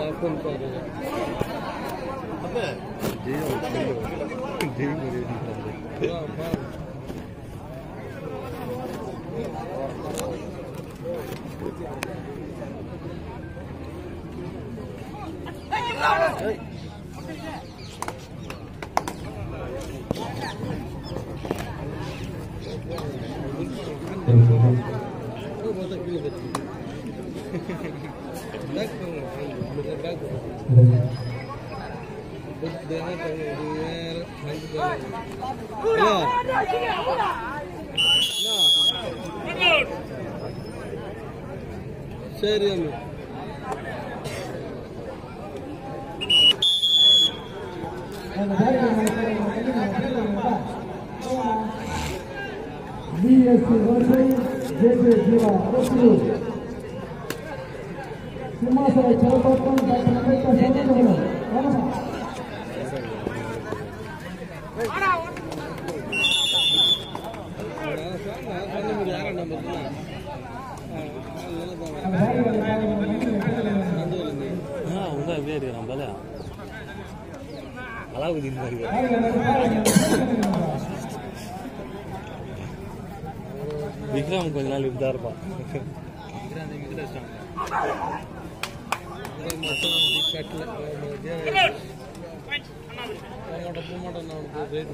Phone பண்ணுறேன் பார்த்தா கீழே கட்டி பேக் பண்ணுங்க பேக் பண்ணுங்க சரி அம்மா பிஎஸ்சி வரிசை ஜேபி ஜீவா கொத்தூர் சிம்மாசன செலப்பாக்கம் டாக்டர் அம்பேத்கர் சந்தோஷம் வணக்கம் சொன்ன முடியும் யாரும் நம்ம ஆ உங்க அப்படியே இருக்கிறான் போல அலாவுதீன் மாதிரி விக்ரம் கொஞ்ச நாள் இப்படி தான் இருப்பான் கட்டல போமாட்டேன் போமாட்டேன் நான் உனக்கு ரேட்டு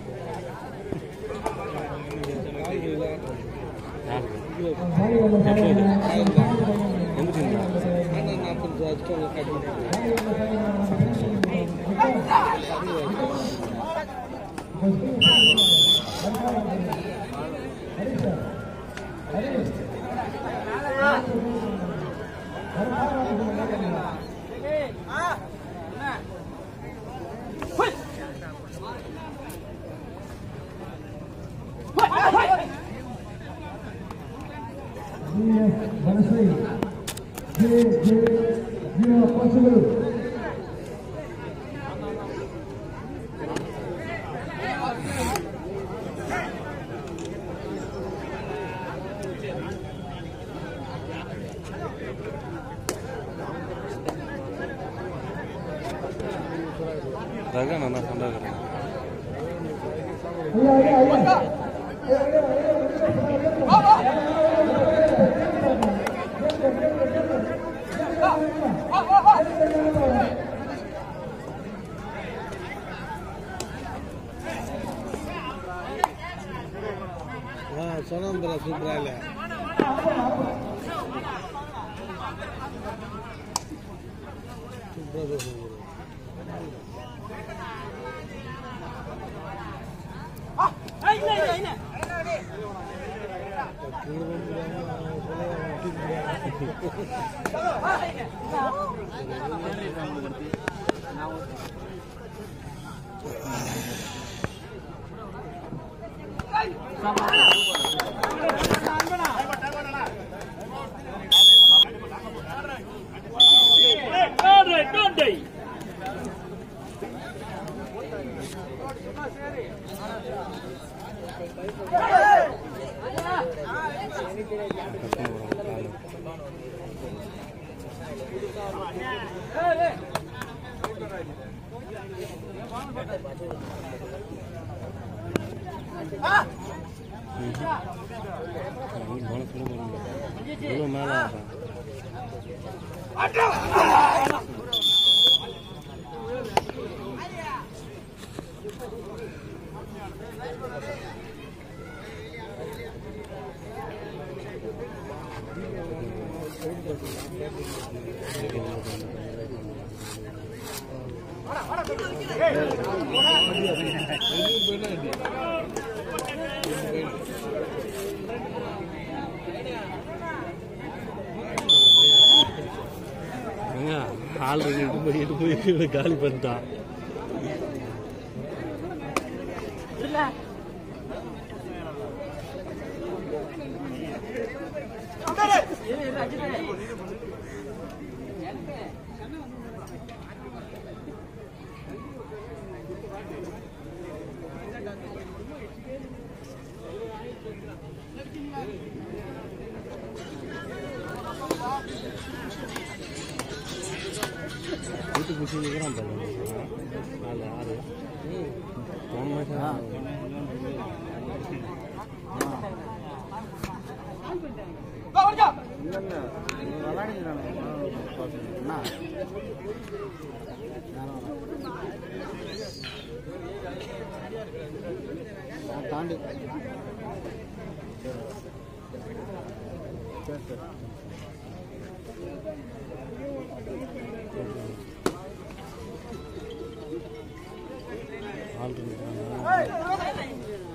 எண்பத்தி ஆனால் நாற்பது வச்சுட்டு உங்களுக்கு கட்டி பிஎஸ் வரிசை ஜே ஜே ஜீவா கொத்தூர் ரகன் அண்ணா சண்டை இருக்கிறேன் ஐயா ஐயா ஐயா ஆ சொன்னாம்பரா சூப்பரா இல்லை சூப்பராக பேசுங்க இவ்வளோ மேலே ஆடுறான் ஏங்க ஆல்ரெடி இட்டு போய் இட்டு போய் இவனை காலி பண்ணிட்டான் ஆ மேட்ச் இருக்கிறான் நாலு ஆறு போன மேட்ச் தாண்டி ஆள் இருக்கிறாங்க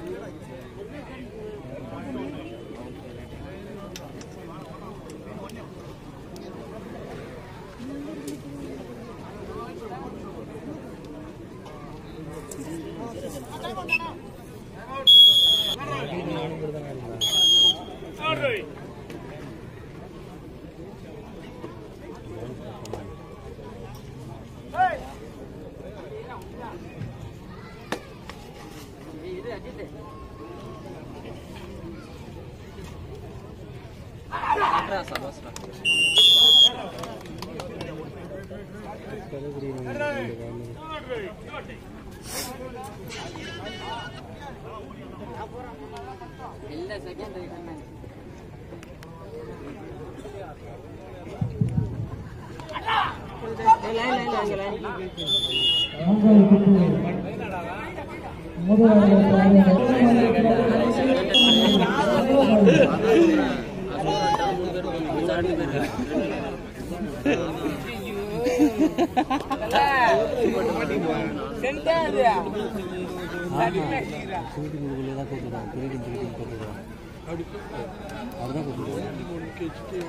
திருட்டு முழுக்குள்ளே தான் கூப்பிடுறான் திருட்டு திருட்டு கூப்பிடுறான் அப்படி அதுதான் கூப்பிடுறான் ஒன்று வச்சுட்டு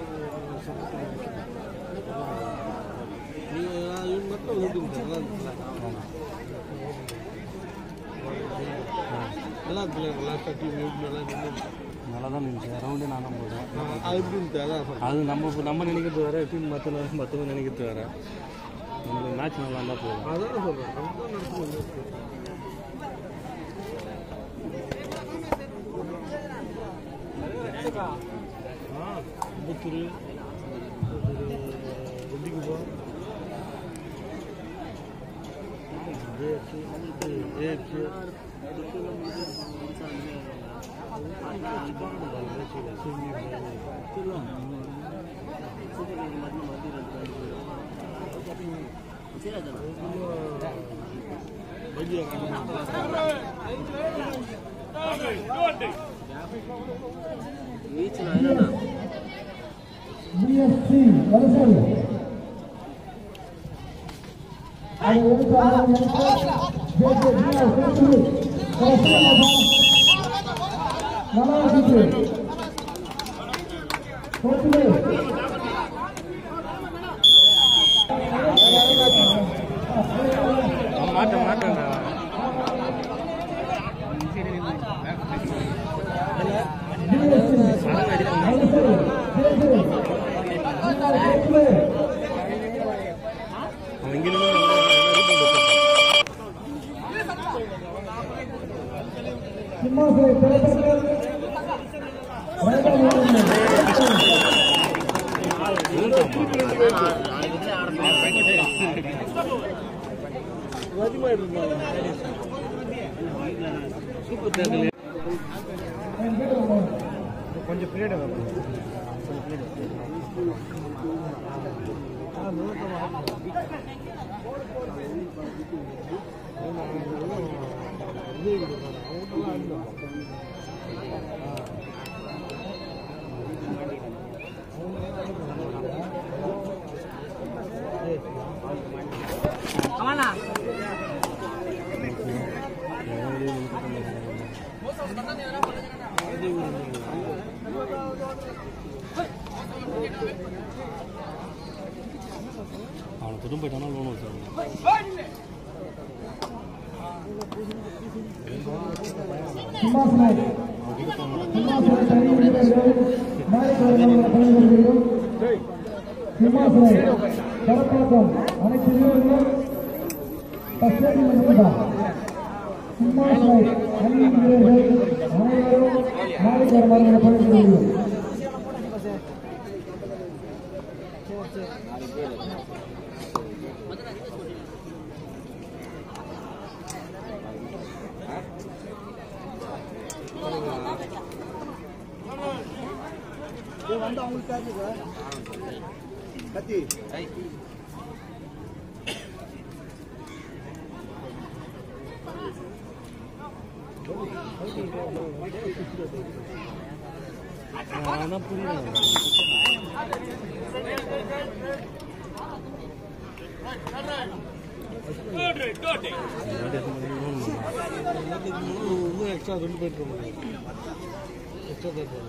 நீங்கள் இவங்க மட்டும் ஓட்டு நல்லா இருக்குல்ல நல்லா இருக்குல்ல நல்லா சட்டி வீட்டு நல்லா நின்று நல்லா தான் நினைச்சேன் ரவுண்டே நான் தான் போடுறேன் அது எப்படி இருந்துச்சு அதான் சொல்றேன். அது நம்ம நம்ம நினைக்கிறது வேற டீம் மற்ற மற்றவங்க நினைக்கிறது வேற நம்மளுக்கு மேட்ச் நல்லா இருந்தால் போதும் அதான் சொல்கிறேன் அதுதான் நடக்கும் புத்தூர் ஒண்டிக்குப்பா ஏச்சு பிஎஸ்சி வரிசை அது எழுத்தாளர் நல்லா இருக்கு போட்டுலே மாட்டேன் மாட்டேன் அவன் இங்கிருந்து சிம்மாசனை திரைப்படங்கள் சூப்பர் தேர்தல் கொஞ்சம் பீரியட் அவனை புதும் போயிட்டானா லோன் வச்சுருவாங்க சிம்மாசனை சிம்மாசனை சிம்மாசனை கடப்பாக்கம் அனைத்து வீரர்களும் பச்சை மட்டும்தான் சிம்மாசனை அணியின் வீரர்கள் அனைவரும் நாளைக்கு வருமாறு பணிபுரியும் வந்து அவங்களுக்கு காட்டுங்க கத்தி ஆனால் புரியல இன்னும் எக்ஸ்ட்ரா ரெண்டு பெட்ரூம் எக்ஸ்ட்ரா பெட்ரூம்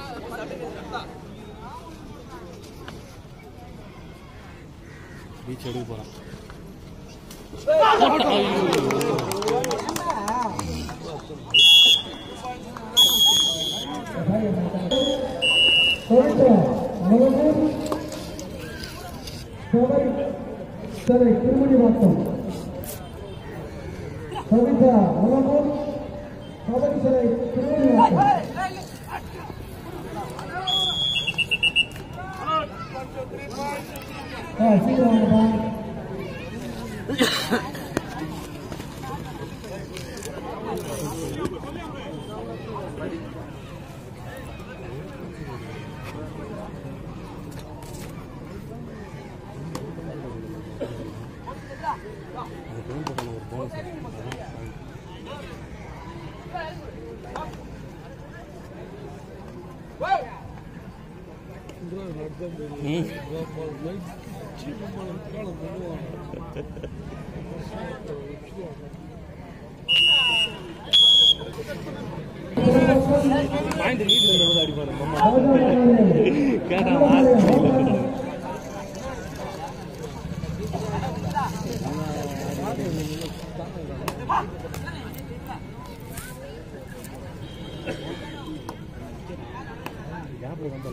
பீச் எடுக்க போகிறான் பவித்ரா மலமூர் சபை சரை திருமணி வாக்கம் பவித்ரா மலமூர் சபை சரை திருமணி வாக்கம் ஆ சீக்கிரம் வாங்கப்பா அது பணம் போட்டான ஒரு போனஸ் ம் பாயிண்ட் வீட்டில் இருந்தபோது அடிப்பாரு அம்மா கேட்டான் last ஞாபகம் வந்தாலும்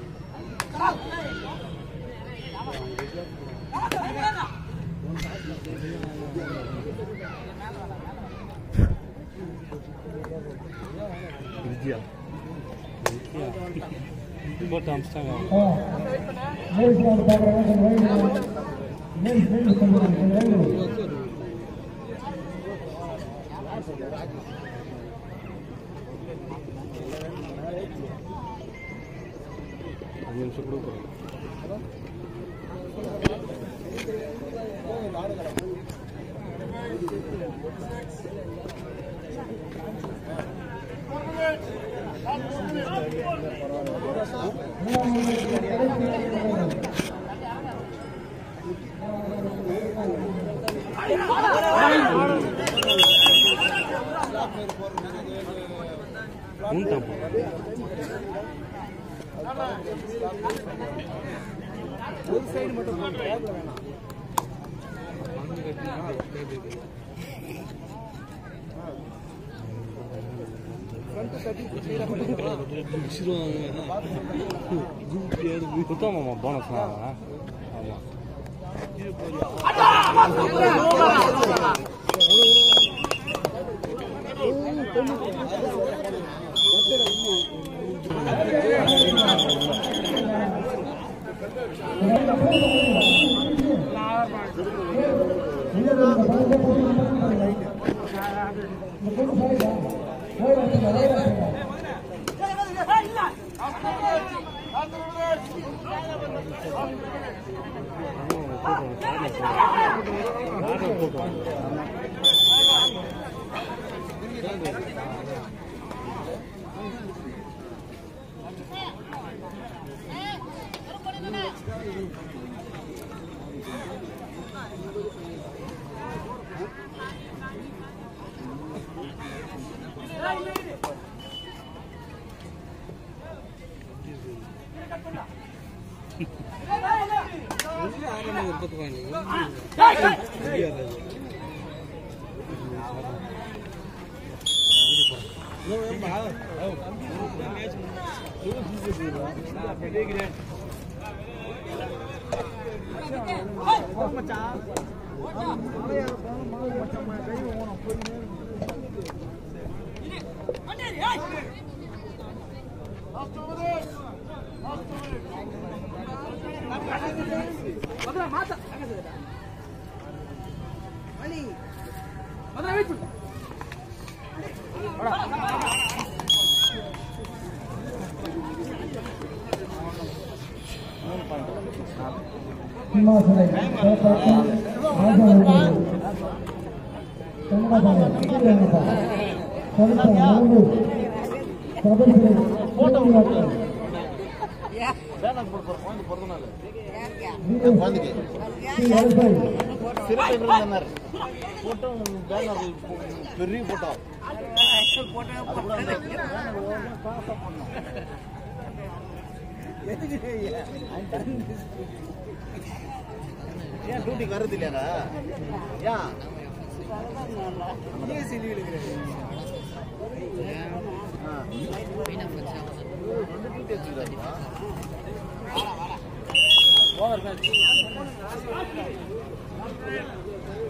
விஜயா விஜயா இது போட்டு அமிச்சிட்டாங்க ஆ மேல் ஃப்ளோர் பார்க்குறவங்க கொஞ்சம் வைங்க மேல் ஃப்ரெண்டு கொஞ்சம் கொஞ்சம் வைங்க அஞ்சு நிமிஷம் கூட போகிறேன் உண்டாம் ஒரு சைடு மட்டும் போட்டு டேபிள் வேணாம் சுத்தமாம்மா போனஸ்லாம் ஆமாம் ஆ சிம்மாசனை சிறப்பாக ராஜாவுக்கு கன்னடபாளையம் சிவகங்கப்பா கருத்தா மூணு கபடிகளை போட்டோம் குழந்தைக்கு சிறப்பு இருந்தார் போட்டோ பேனர் பெரிய போட்டோ அது கூட அந்த banner ஓரமா cross ஆ பண்ணணும். ஏன் டியூட்டி வருது இல்லையாடா ஏன் ஏசி லீவ் எடுக்கிறேன் ரெண்டு டியூட்டி வச்சுக்கிறாருப்பா ஓவர் மேட்ச்